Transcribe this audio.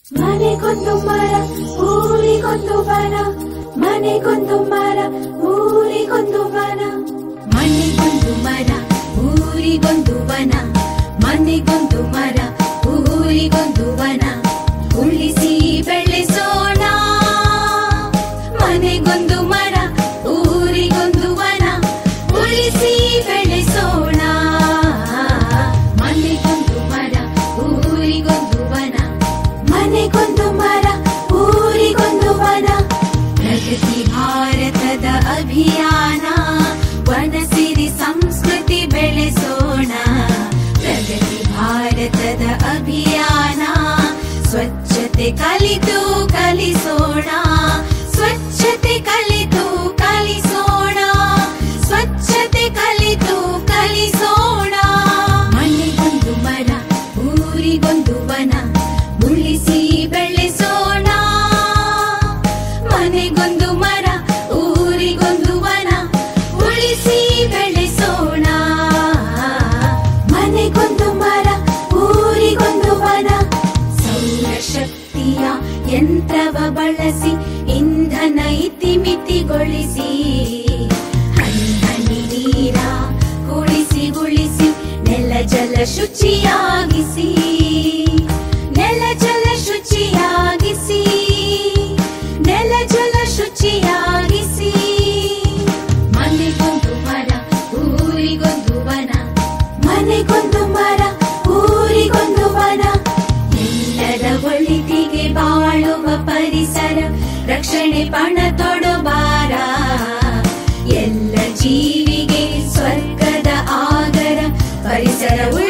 ಮನೆಗೊಂದು ಮರ ಊರಿಗೊಂದು ವನ ಮನೆಗೊಂದು ಮರ ಊರಿಗೊಂದು ವನ ಮನೆಗೊಂದು ಮರ ಊರಿಗೊಂದು ವನ ಮನೆಗೊಂದು ಮರ ಊರಿಗೊಂದು ವನ ಉಳಿಸಿ ಬೆಳೆಸೋಣ ಮನೆಗೊಂದು ಮರ ಊರಿಗೊಂದು ವನ ಉಳಿಸಿ ಬೆಳೆಸೋಣ ಮನೆಗೊಂದು ಮರ ಊರಿಗೊಂದು ವನ ಮನೆಗೊಂದು ಮರ ಊರಿಗೊಂದು ವನ ಪ್ರಗತಿ ಭಾರತದ ಅಭಿಯಾನ ವನಸಿರಿ ಸಂಸ್ಕೃತಿ ಬೆಳೆಸೋಣ ಪ್ರಗತಿ ಭಾರತದ ಅಭಿಯಾನ ಸ್ವಚ್ಛತೆ ಕಲಿತು ಕಲಿಸೋಣ ಸ್ವಚ್ಛತೆ ಕಲಿತು ಕಲಿಸೋಣ ಸ್ವಚ್ಛತೆ ಕಲಿತು ಕಲಿಸೋಣ ಮನೆಗೊಂದು ಮರ ಊರಿಗೊಂದು ವನ ಉಳಿಸಿ ಬೆಳೆಸೋಣ ಮನೆಗೊಂದು ಮರ ಊರಿಗೊಂದು ವನ ಉಳಿಸಿ ಬೆಳೆಸೋಣ ಮನೆಗೊಂದು ಮರ ಊರಿಗೊಂದು ವನ ಸೌರಶಕ್ತಿಯ ಯಂತ್ರವ ಬಳಸಿ ಇಂಧನ ಇತಿಮಿತಿಗೊಳಿಸಿ ಹನಿ ಹನಿ ನೀರ ಕುಳಿಸಿ ಉಳಿಸಿ ನೆಲ ಜಲ ಶುಚಿಯಾಗಿಸಿ ನೆಲ ಜಲ ಶುಚಿಯಾಗಿಸಿ ನೆಲ ಜಲ ಶುಚಿಯಾಗಿಸಿ ಮನೆಗೊಂದು ಮರ ಊರಿಗೊಂದು ವನ ಮನೆಗೊಂದು ಮರ ಊರಿಗೊಂದು ವನ ಎಲ್ಲರ ಒಳಿತಿಗೆ ಬಾಳುವ ಪರಿಸರ ರಕ್ಷಣೆ ಪಣ ತೊಡಬಾರ ಎಲ್ಲ ಜೀವಿಗೆ ಸ್ವರ್ಗದ ಆಗರ ಪರಿಸರ